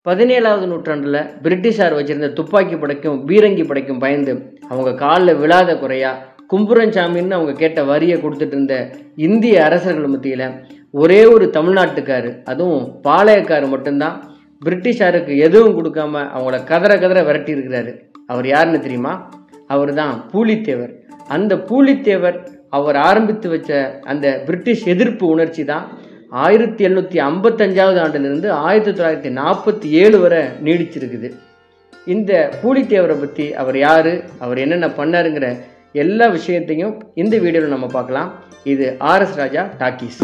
பதினேழாவது நூற்றாண்டில் பிரிட்டிஷார் வச்சிருந்த துப்பாக்கி படைக்கும் பீரங்கி படைக்கும் பயந்து அவங்க காலில் விழாத குறையா கும்புரஞ்சாமின்னு அவங்க கேட்ட வரியை கொடுத்துட்டு இருந்த இந்திய அரசர்கள் மத்தியில் ஒரே ஒரு தமிழ்நாட்டுக்காரு அதுவும் பாளையக்காரு மட்டும்தான் பிரிட்டிஷாருக்கு எதுவும் கொடுக்காம அவங்கள கதற கதற விரட்டி இருக்கிறாரு அவர் யாருன்னு தெரியுமா அவர் தான் பூலித்தேவர் அந்த பூலித்தேவர் அவர் ஆரம்பித்து வச்ச அந்த பிரிட்டிஷ் எதிர்ப்பு உணர்ச்சி தான் ஆயிரத்தி எழுநூற்றி ஐம்பத்தஞ்சாவது ஆண்டிலிருந்து ஆயிரத்தி தொள்ளாயிரத்தி நாற்பத்தி ஏழு வரை நீடிச்சிருக்குது இந்த பூலித்தேவரை பற்றி அவர் யார் அவர் என்னென்ன பண்ணாருங்கிற எல்லா விஷயத்தையும் இந்த வீடியோவில் நம்ம பார்க்கலாம் இது ஆர்எஸ் ராஜா டாக்கீஸ்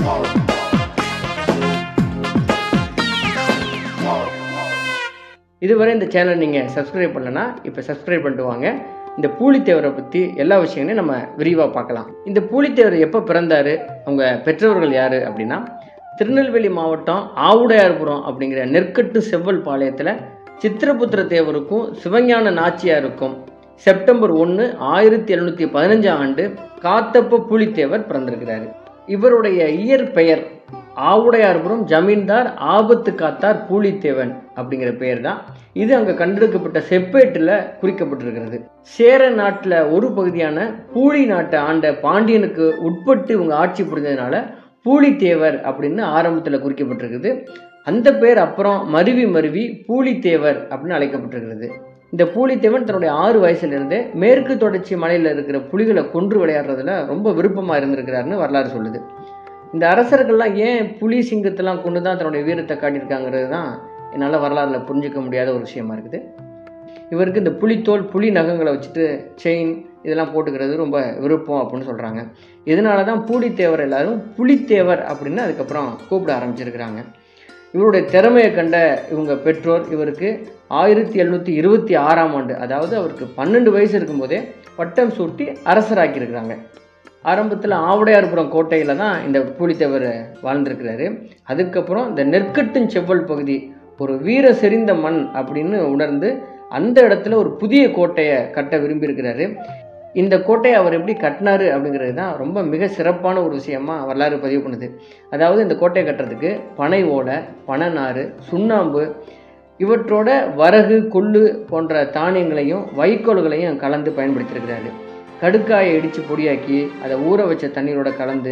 இதுவரை இந்த சேனல் நீங்கள் சப்ஸ்கிரைப் பண்ணலன்னா இப்போ சப்ஸ்கிரைப் பண்ணிட்டு வாங்க இந்த பூலித்தேவரை பற்றி எல்லா விஷயங்களையும் நம்ம விரிவாக பார்க்கலாம் இந்த பூலித்தேவர் எப்போ பிறந்தார் அவங்க பெற்றோர்கள் யார் அப்படின்னா திருநெல்வேலி மாவட்டம் ஆவுடையார்புரம் அப்படிங்கிற நெற்கட்டு செவ்வல் பாளையத்தில் சித்திரபுத்திர தேவருக்கும் சிவஞான நாச்சியாருக்கும் செப்டம்பர் ஒன்று ஆயிரத்தி எழுநூற்றி பதினஞ்சாம் ஆண்டு காத்தப்ப பூலித்தேவர் பிறந்திருக்கிறாரு இவருடைய இயற்பெயர் ஆவுடையார்புரம் ஜமீன்தார் ஆபத்து காத்தார் பூலித்தேவன் அப்படிங்கிற பெயர் தான் இது அங்கே கண்டெடுக்கப்பட்ட செப்பேட்டில் குறிக்கப்பட்டிருக்கிறது சேர நாட்டில் ஒரு பகுதியான பூலி நாட்டை ஆண்ட பாண்டியனுக்கு உட்பட்டு இவங்க ஆட்சி புரிஞ்சதுனால பூலித்தேவர் அப்படின்னு ஆரம்பத்தில் குறிக்கப்பட்டிருக்குது அந்த பேர் அப்புறம் மருவி மருவி பூலித்தேவர் அப்படின்னு அழைக்கப்பட்டிருக்கிறது இந்த பூலித்தேவன் தன்னுடைய ஆறு வயசுலேருந்தே மேற்கு தொடர்ச்சி மலையில் இருக்கிற புலிகளை கொன்று விளையாடுறதுல ரொம்ப விருப்பமாக இருந்திருக்கிறாருன்னு வரலாறு சொல்லுது இந்த அரசர்கள்லாம் ஏன் புலி சிங்கத்தெல்லாம் கொண்டு தான் தன்னுடைய வீரத்தை காட்டியிருக்காங்கிறது தான் என்னால் வரலாறுல புரிஞ்சிக்க முடியாத ஒரு விஷயமா இருக்குது இவருக்கு இந்த புலித்தோல் புலி நகங்களை வச்சுட்டு செயின் இதெல்லாம் போட்டுக்கிறது ரொம்ப விருப்பம் அப்படின்னு சொல்கிறாங்க இதனால தான் பூலித்தேவர் எல்லாரும் புலித்தேவர் அப்படின்னு அதுக்கப்புறம் கூப்பிட ஆரம்பிச்சிருக்கிறாங்க இவருடைய திறமையை கண்ட இவங்க பெற்றோர் இவருக்கு ஆயிரத்தி எழுநூற்றி இருபத்தி ஆறாம் ஆண்டு அதாவது அவருக்கு பன்னெண்டு வயசு இருக்கும்போதே பட்டம் சூட்டி அரசராக்கியிருக்கிறாங்க ஆரம்பத்தில் ஆவுடையார்புரம் கோட்டையில் தான் இந்த பூலித்தேவர் வாழ்ந்திருக்கிறாரு அதுக்கப்புறம் இந்த நெற்கட்டும் செவ்வல் பகுதி ஒரு வீர செறிந்த மண் அப்படின்னு உணர்ந்து அந்த இடத்துல ஒரு புதிய கோட்டையை கட்ட விரும்பியிருக்கிறாரு இந்த கோட்டையை அவர் எப்படி கட்டினாரு அப்படிங்கிறது தான் ரொம்ப மிக சிறப்பான ஒரு விஷயமா வரலாறு பதிவு பண்ணுது அதாவது இந்த கோட்டையை கட்டுறதுக்கு பனை ஓலை பனைநாறு சுண்ணாம்பு இவற்றோட வரகு கொள்ளு போன்ற தானியங்களையும் வைக்கோல்களையும் கலந்து பயன்படுத்தியிருக்கிறாரு கடுக்காயை இடித்து பொடியாக்கி அதை ஊற வச்ச தண்ணீரோட கலந்து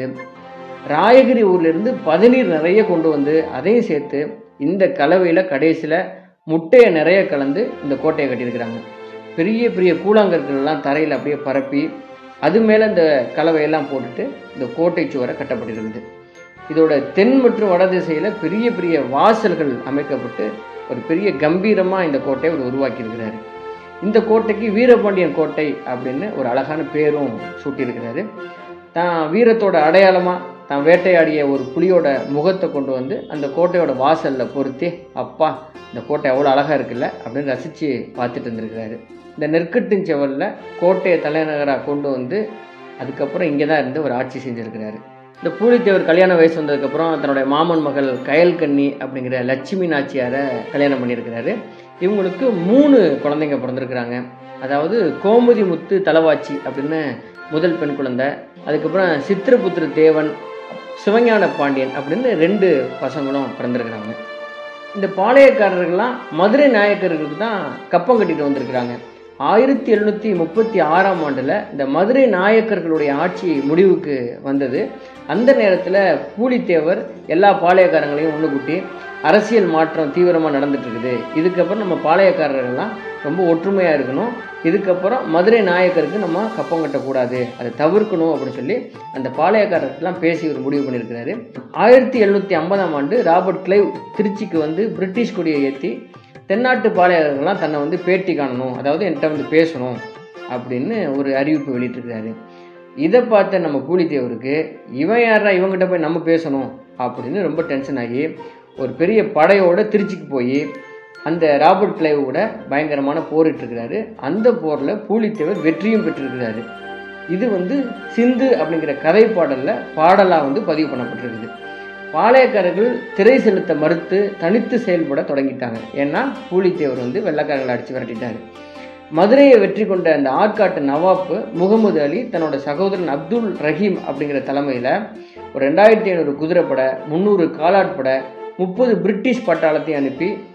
ராயகிரி ஊர்லேருந்து பதநீர் நிறைய கொண்டு வந்து அதையும் சேர்த்து இந்த கலவையில் கடைசியில் முட்டையை நிறைய கலந்து இந்த கோட்டையை கட்டியிருக்கிறாங்க பெரிய பெரிய கூழாங்கற்கள்லாம் தரையில் அப்படியே பரப்பி அது மேலே இந்த கலவையெல்லாம் போட்டுட்டு இந்த கோட்டை சுவரை கட்டப்பட்டிருக்குது இதோட தென் மற்றும் வட திசையில் பெரிய பெரிய வாசல்கள் அமைக்கப்பட்டு ஒரு பெரிய கம்பீரமாக இந்த கோட்டையை அவர் உருவாக்கியிருக்கிறாரு இந்த கோட்டைக்கு வீரபாண்டியன் கோட்டை அப்படின்னு ஒரு அழகான பேரும் சூட்டியிருக்கிறாரு தான் வீரத்தோட அடையாளமாக தான் வேட்டையாடிய ஒரு புலியோட முகத்தை கொண்டு வந்து அந்த கோட்டையோட வாசலில் பொருத்தி அப்பா இந்த கோட்டை எவ்வளோ அழகாக இருக்குல்ல அப்படின்னு ரசித்து பார்த்துட்டு இருந்திருக்கிறாரு இந்த நெற்கட்டின் செவலில் கோட்டையை தலைநகராக கொண்டு வந்து அதுக்கப்புறம் இங்கே தான் இருந்து ஒரு ஆட்சி செஞ்சுருக்கிறாரு இந்த பூலித்தேவர் கல்யாண வயசு வந்ததுக்கப்புறம் தன்னுடைய மாமன் மகள் கயல்கண்ணி அப்படிங்கிற லட்சுமி நாச்சியாரை கல்யாணம் பண்ணியிருக்கிறாரு இவங்களுக்கு மூணு குழந்தைங்க பிறந்திருக்கிறாங்க அதாவது கோமுதி முத்து தலவாச்சி அப்படின்னு முதல் பெண் குழந்தை அதுக்கப்புறம் சித்திரபுத்திர தேவன் சிவஞான பாண்டியன் அப்படின்னு ரெண்டு பசங்களும் பிறந்திருக்கிறாங்க இந்த பாளையக்காரர்கள்லாம் மதுரை நாயக்கர்களுக்கு தான் கப்பம் கட்டிட்டு வந்திருக்கிறாங்க ஆயிரத்தி எழுநூற்றி முப்பத்தி ஆறாம் ஆண்டில் இந்த மதுரை நாயக்கர்களுடைய ஆட்சி முடிவுக்கு வந்தது அந்த நேரத்தில் பூலித்தேவர் எல்லா பாளையக்காரங்களையும் ஒன்று கூட்டி அரசியல் மாற்றம் தீவிரமாக நடந்துட்டு இருக்குது இதுக்கப்புறம் நம்ம பாளையக்காரர்கள்லாம் ரொம்ப ஒற்றுமையாக இருக்கணும் இதுக்கப்புறம் மதுரை நாயக்கருக்கு நம்ம கப்பம் கட்டக்கூடாது அதை தவிர்க்கணும் அப்படின்னு சொல்லி அந்த பாளையக்காரர்கள்லாம் பேசி ஒரு முடிவு பண்ணியிருக்கிறாரு ஆயிரத்தி எழுநூற்றி ஐம்பதாம் ஆண்டு ராபர்ட் கிளைவ் திருச்சிக்கு வந்து பிரிட்டிஷ் கொடியை ஏற்றி தென்னாட்டு பாளையர்கள்லாம் தன்னை வந்து பேட்டி காணணும் அதாவது என்கிட்ட வந்து பேசணும் அப்படின்னு ஒரு அறிவிப்பு வெளியிட்டிருக்கிறாரு இதை பார்த்த நம்ம பூலித்தேவருக்கு இவன் யாரா இவங்ககிட்ட போய் நம்ம பேசணும் அப்படின்னு ரொம்ப டென்ஷன் ஆகி ஒரு பெரிய படையோட திருச்சிக்கு போய் அந்த ராபர்ட் கிளைவ் கூட பயங்கரமான போரிட்டிருக்கிறாரு அந்த போரில் பூலித்தேவர் வெற்றியும் பெற்றிருக்கிறாரு இது வந்து சிந்து அப்படிங்கிற கதை பாடலில் பாடலாக வந்து பதிவு பண்ணப்பட்டிருக்குது பாளையக்காரர்கள் திரை செலுத்த மறுத்து தனித்து செயல்பட தொடங்கிட்டாங்க ஏன்னா பூலித்தேவர் வந்து வெள்ளக்காரர்களை அடித்து விரட்டிட்டாரு மதுரையை வெற்றி கொண்ட அந்த ஆற்காட்டு நவாப் முகமது அலி தன்னோட சகோதரன் அப்துல் ரஹீம் அப்படிங்கிற தலைமையில் ஒரு ரெண்டாயிரத்தி ஐநூறு குதிரைப்படை முந்நூறு காலாட்படை முப்பது பிரிட்டிஷ் பட்டாளத்தையும் அனுப்பி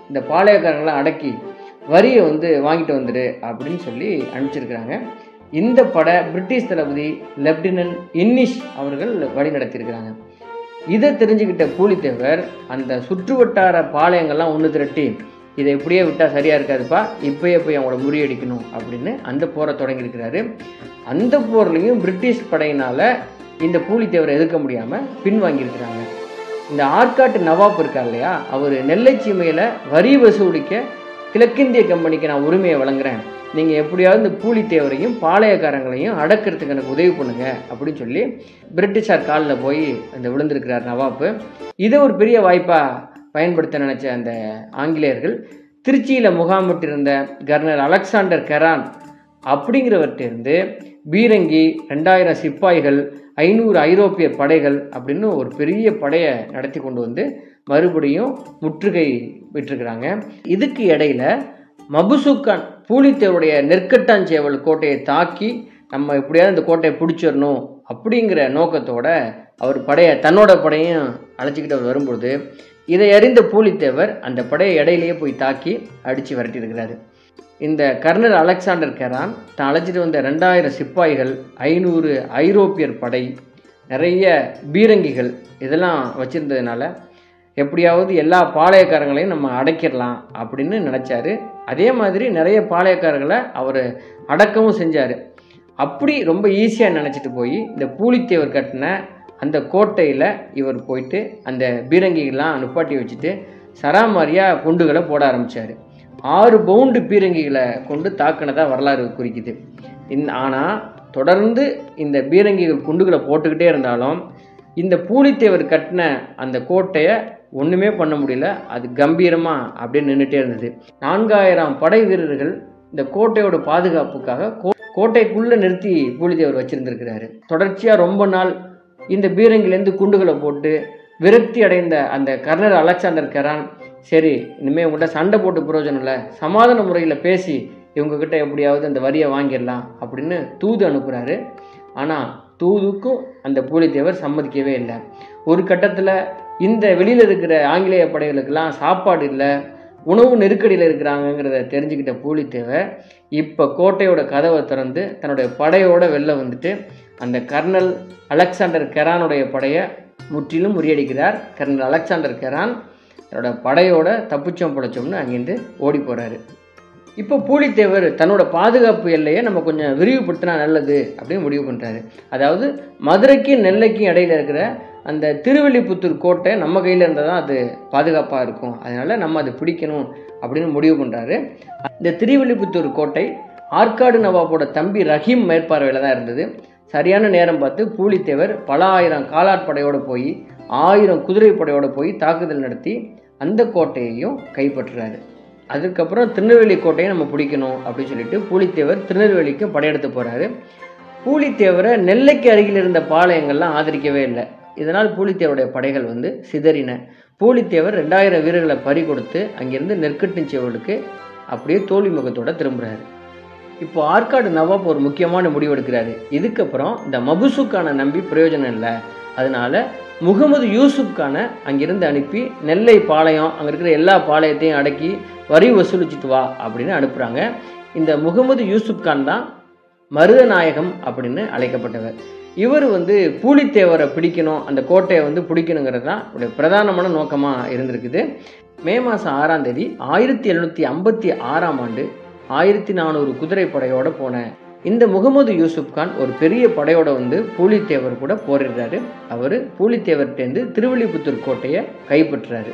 இந்த பாளையக்காரங்களை அடக்கி வரியை வந்து வாங்கிட்டு வந்துடு அப்படின்னு சொல்லி அனுப்பிச்சிருக்கிறாங்க இந்த படை பிரிட்டிஷ் தளபதி லெப்டினன்ட் இன்னிஷ் அவர்கள் வழி நடத்தியிருக்கிறாங்க இதை தெரிஞ்சுக்கிட்ட பூலித்தேவர் அந்த சுற்றுவட்டார பாளையங்கள்லாம் ஒன்று திரட்டி இதை இப்படியே விட்டால் சரியாக இருக்காதுப்பா இப்போயே போய் அவங்கள முறியடிக்கணும் அப்படின்னு அந்த போரை தொடங்கியிருக்கிறாரு அந்த போர்லையும் பிரிட்டிஷ் படையினால் இந்த பூலித்தேவரை எதிர்க்க முடியாமல் பின்வாங்கியிருக்கிறாங்க இந்த ஆற்காட்டு நவாப் இருக்கார் இல்லையா அவர் நெல்லை சீமையில் வரி வசூலிக்க கிழக்கிந்திய கம்பெனிக்கு நான் உரிமையை வழங்குறேன் நீங்கள் எப்படியாவது இந்த பூலித்தேவரையும் பாளையக்காரங்களையும் அடக்கிறதுக்கு எனக்கு உதவி பண்ணுங்க அப்படின்னு சொல்லி பிரிட்டிஷார் காலில் போய் அந்த விழுந்திருக்கிறார் நவாப்பு இதை ஒரு பெரிய வாய்ப்பாக பயன்படுத்த நினச்ச அந்த ஆங்கிலேயர்கள் திருச்சியில் முகாமிட்டிருந்த கர்னல் அலெக்சாண்டர் கெரான் அப்படிங்கிறவர்கிட்டருந்து பீரங்கி ரெண்டாயிரம் சிப்பாய்கள் ஐநூறு ஐரோப்பிய படைகள் அப்படின்னு ஒரு பெரிய படையை நடத்தி கொண்டு வந்து மறுபடியும் முற்றுகை விட்டுருக்குறாங்க இதுக்கு இடையில மபுசுக்கான் பூலித்தேவருடைய நெற்கட்டாஞ்சேவல் கோட்டையை தாக்கி நம்ம எப்படியாவது இந்த கோட்டையை பிடிச்சிடணும் அப்படிங்கிற நோக்கத்தோட அவர் படையை தன்னோட படையும் அழைச்சிக்கிட்டு அவர் வரும்பொழுது இதை அறிந்த பூலித்தேவர் அந்த படையை இடையிலேயே போய் தாக்கி அடித்து விரட்டியிருக்கிறாரு இந்த கர்னல் அலெக்சாண்டர் கெரான் தான் அழைச்சிட்டு வந்த ரெண்டாயிரம் சிப்பாய்கள் ஐநூறு ஐரோப்பியர் படை நிறைய பீரங்கிகள் இதெல்லாம் வச்சுருந்ததுனால எப்படியாவது எல்லா பாளையக்காரங்களையும் நம்ம அடைக்கிடலாம் அப்படின்னு நினச்சாரு அதே மாதிரி நிறைய பாளையக்காரர்களை அவர் அடக்கவும் செஞ்சார் அப்படி ரொம்ப ஈஸியாக நினச்சிட்டு போய் இந்த பூலித்தேவர் கட்டின அந்த கோட்டையில் இவர் போயிட்டு அந்த பீரங்கிகள்லாம் நுப்பாட்டி வச்சுட்டு சராமாரியாக குண்டுகளை போட ஆரம்பித்தார் ஆறு பவுண்டு பீரங்கிகளை கொண்டு தாக்கினதாக வரலாறு குறிக்குது இந் ஆனால் தொடர்ந்து இந்த பீரங்கிகள் குண்டுகளை போட்டுக்கிட்டே இருந்தாலும் இந்த பூலித்தேவர் கட்டின அந்த கோட்டையை ஒன்றுமே பண்ண முடியல அது கம்பீரமாக அப்படியே நின்றுட்டே இருந்தது நான்காயிரம் படை வீரர்கள் இந்த கோட்டையோட பாதுகாப்புக்காக கோ கோட்டைக்குள்ளே நிறுத்தி பூலித்தேவர் வச்சுருந்துருக்கிறாரு தொடர்ச்சியாக ரொம்ப நாள் இந்த பீரங்கிலேருந்து குண்டுகளை போட்டு விரக்தி அடைந்த அந்த கர்னல் அலெக்சாண்டர் கெரான் சரி இனிமேல் உங்கள்கிட்ட சண்டை போட்டு பிரயோஜனம் இல்லை சமாதான முறையில் பேசி இவங்கக்கிட்ட எப்படியாவது அந்த வரியை வாங்கிடலாம் அப்படின்னு தூது அனுப்புகிறாரு ஆனால் தூதுக்கும் அந்த பூலித்தேவர் சம்மதிக்கவே இல்லை ஒரு கட்டத்தில் இந்த வெளியில் இருக்கிற ஆங்கிலேய படைகளுக்கெல்லாம் சாப்பாடு இல்லை உணவு நெருக்கடியில் இருக்கிறாங்கங்கிறத தெரிஞ்சுக்கிட்ட பூலித்தேவர் இப்போ கோட்டையோட கதவை திறந்து தன்னுடைய படையோட வெளில வந்துட்டு அந்த கர்னல் அலெக்சாண்டர் கெரானுடைய படையை முற்றிலும் முறியடிக்கிறார் கர்னல் அலெக்சாண்டர் கெரான் தன்னோட படையோட தப்பிச்சோம் பிழைச்சோம்னு அங்கேருந்து ஓடி போகிறாரு இப்போ பூலித்தேவர் தன்னோட பாதுகாப்பு எல்லையை நம்ம கொஞ்சம் விரிவுபடுத்தினா நல்லது அப்படின்னு முடிவு பண்ணுறாரு அதாவது மதுரைக்கும் நெல்லைக்கும் இடையில இருக்கிற அந்த திருவள்ளிபுத்தூர் கோட்டை நம்ம கையில் இருந்தால் தான் அது பாதுகாப்பாக இருக்கும் அதனால் நம்ம அதை பிடிக்கணும் அப்படின்னு முடிவு பண்ணுறாரு இந்த திருவள்ளிபுத்தூர் கோட்டை ஆற்காடு நவாபோட தம்பி ரஹீம் மேற்பார்வையில் தான் இருந்தது சரியான நேரம் பார்த்து பூலித்தேவர் பல ஆயிரம் காலாட்படையோடு போய் ஆயிரம் குதிரைப்படையோடு போய் தாக்குதல் நடத்தி அந்த கோட்டையையும் கைப்பற்றுறாரு அதுக்கப்புறம் திருநெல்வேலி கோட்டையை நம்ம பிடிக்கணும் அப்படின்னு சொல்லிட்டு பூலித்தேவர் திருநெல்வேலிக்கு படையெடுத்து போகிறாரு பூலித்தேவரை நெல்லைக்கு அருகில் இருந்த பாளையங்கள்லாம் ஆதரிக்கவே இல்லை இதனால் பூலித்தேவருடைய படைகள் வந்து சிதறின பூலித்தேவர் ரெண்டாயிரம் வீரர்களை பறி கொடுத்து அங்கிருந்து நெற்கட்டின் சேவலுக்கு அப்படியே தோல்வி முகத்தோட திரும்புகிறாரு இப்போ ஆற்காடு நவாப் ஒரு முக்கியமான முடிவு எடுக்கிறாரு இதுக்கப்புறம் இந்த மபுசுக்கான நம்பி பிரயோஜனம் இல்லை அதனால முகமது யூசுப் கானை அங்கிருந்து அனுப்பி நெல்லை பாளையம் அங்கே இருக்கிற எல்லா பாளையத்தையும் அடக்கி வரி வசூலிச்சுட்டு வா அப்படின்னு அனுப்புகிறாங்க இந்த முகமது யூசுப் கான் தான் மருதநாயகம் அப்படின்னு அழைக்கப்பட்டவர் இவர் வந்து பூலித்தேவரை பிடிக்கணும் அந்த கோட்டையை வந்து பிடிக்கணுங்கிறது தான் அவருடைய பிரதானமான நோக்கமாக இருந்திருக்குது மே மாதம் ஆறாம் தேதி ஆயிரத்தி எழுநூற்றி ஐம்பத்தி ஆறாம் ஆண்டு ஆயிரத்தி நானூறு குதிரைப்படையோட போன இந்த முகமது யூசுப் கான் ஒரு பெரிய படையோட வந்து பூலித்தேவர் கூட போரிடுறாரு அவர் பூலித்தேவர்கிட்டேருந்து திருவள்ளிபுத்தூர் கோட்டையை கைப்பற்றுறாரு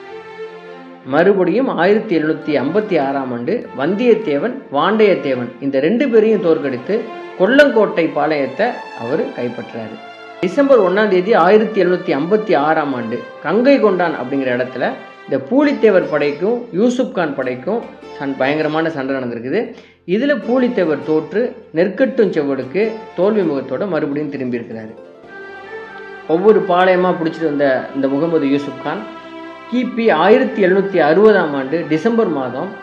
மறுபடியும் ஆயிரத்தி எழுநூற்றி ஐம்பத்தி ஆறாம் ஆண்டு வந்தியத்தேவன் வாண்டியத்தேவன் இந்த ரெண்டு பேரையும் தோற்கடித்து கொல்லங்கோட்டை பாளையத்தை அவர் கைப்பற்றாரு டிசம்பர் ஒன்றாம் தேதி ஆயிரத்தி எழுநூற்றி ஐம்பத்தி ஆறாம் ஆண்டு கங்கை கொண்டான் அப்படிங்கிற இடத்துல இந்த பூலித்தேவர் படைக்கும் யூசுப் கான் படைக்கும் சண் பயங்கரமான சண்டை நடந்திருக்குது இதில் பூலித்தேவர் தோற்று நெற்கட்டும் செவ்வடுக்கு தோல்வி முகத்தோட மறுபடியும் திரும்பியிருக்கிறாரு ஒவ்வொரு பாளையமாக பிடிச்சிட்டு வந்த இந்த முகமது யூசுப் கான் கிபி ஆயிரத்தி எழுநூற்றி அறுபதாம் ஆண்டு டிசம்பர் மாதம்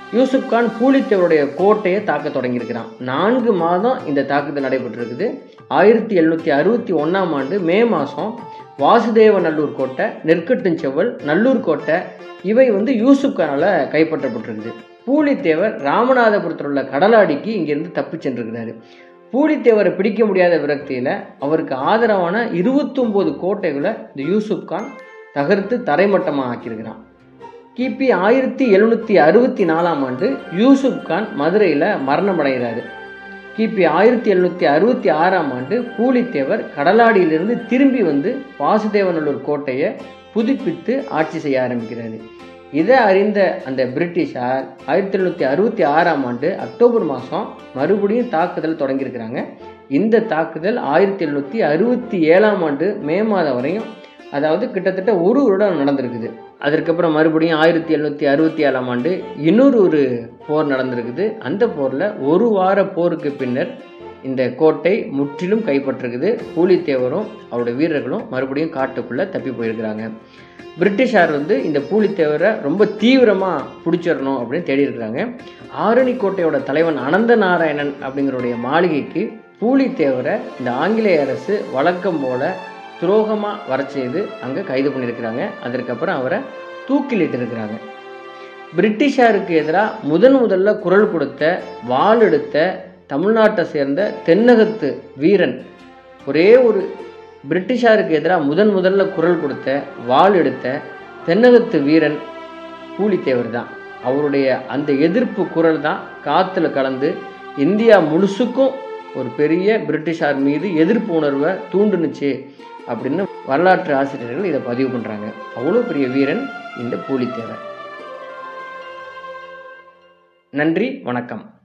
யூசுப் கான் பூலித்தேவருடைய கோட்டையை தாக்க தொடங்கியிருக்கிறான் நான்கு மாதம் இந்த தாக்குதல் நடைபெற்றிருக்குது ஆயிரத்தி எழுநூற்றி அறுபத்தி ஒன்றாம் ஆண்டு மே மாதம் வாசுதேவ நல்லூர் கோட்டை நெற்கட்டும் செவ்வல் நல்லூர் கோட்டை இவை வந்து யூசுப் கானால் கைப்பற்றப்பட்டிருக்குது பூலித்தேவர் ராமநாதபுரத்தில் உள்ள கடலாடிக்கு இங்கிருந்து தப்பி சென்றிருக்கிறாரு பூலித்தேவரை பிடிக்க முடியாத விரக்தியில் அவருக்கு ஆதரவான இருபத்தொம்போது கோட்டைகளை இந்த யூசுப் கான் தகர்த்து தரைமட்டமாக ஆக்கியிருக்கிறான் கிபி ஆயிரத்தி எழுநூற்றி அறுபத்தி நாலாம் ஆண்டு யூசுப் கான் மதுரையில் மரணமடைகிறாரு கிபி ஆயிரத்தி எழுநூற்றி அறுபத்தி ஆறாம் ஆண்டு பூலித்தேவர் கடலாடியிலிருந்து திரும்பி வந்து வாசுதேவநல்லூர் கோட்டையை புதுப்பித்து ஆட்சி செய்ய ஆரம்பிக்கிறாரு இதை அறிந்த அந்த பிரிட்டிஷார் ஆயிரத்தி எழுநூற்றி அறுபத்தி ஆறாம் ஆண்டு அக்டோபர் மாதம் மறுபடியும் தாக்குதல் தொடங்கியிருக்கிறாங்க இந்த தாக்குதல் ஆயிரத்தி எழுநூற்றி அறுபத்தி ஏழாம் ஆண்டு மே மாதம் வரையும் அதாவது கிட்டத்தட்ட ஒரு வருடம் நடந்திருக்குது அதற்கப்புறம் மறுபடியும் ஆயிரத்தி எழுநூற்றி அறுபத்தி ஏழாம் ஆண்டு இன்னொரு ஒரு போர் நடந்திருக்குது அந்த போரில் ஒரு வார போருக்கு பின்னர் இந்த கோட்டை முற்றிலும் கைப்பற்றிருக்குது பூலித்தேவரும் அவருடைய வீரர்களும் மறுபடியும் காட்டுக்குள்ளே தப்பி போயிருக்கிறாங்க பிரிட்டிஷார் வந்து இந்த பூலித்தேவரை ரொம்ப தீவிரமாக பிடிச்சிடணும் அப்படின்னு தேடி இருக்கிறாங்க ஆரணி கோட்டையோட தலைவன் அனந்த நாராயணன் அப்படிங்கிறடைய மாளிகைக்கு பூலித்தேவரை இந்த ஆங்கிலேய அரசு வழக்கம் போல துரோகமாக வர செய்து அங்கே கைது பண்ணியிருக்கிறாங்க அதற்கப்புறம் அவரை தூக்கிலிட்டு இருக்கிறாங்க பிரிட்டிஷாருக்கு எதிராக முதன் முதல்ல குரல் கொடுத்த வாள் எடுத்த தமிழ்நாட்டை சேர்ந்த தென்னகத்து வீரன் ஒரே ஒரு பிரிட்டிஷாருக்கு எதிராக முதன் முதல்ல குரல் கொடுத்த வாள் எடுத்த தென்னகத்து வீரன் பூலித்தேவர் தான் அவருடைய அந்த எதிர்ப்பு குரல் தான் காற்றுல கலந்து இந்தியா முழுசுக்கும் ஒரு பெரிய பிரிட்டிஷார் மீது எதிர்ப்பு உணர்வை தூண்டுனுச்சு அப்படின்னு வரலாற்று ஆசிரியர்கள் இதை பதிவு பண்ணுறாங்க அவ்வளோ பெரிய வீரன் இந்த பூலித்தேவர் நன்றி வணக்கம்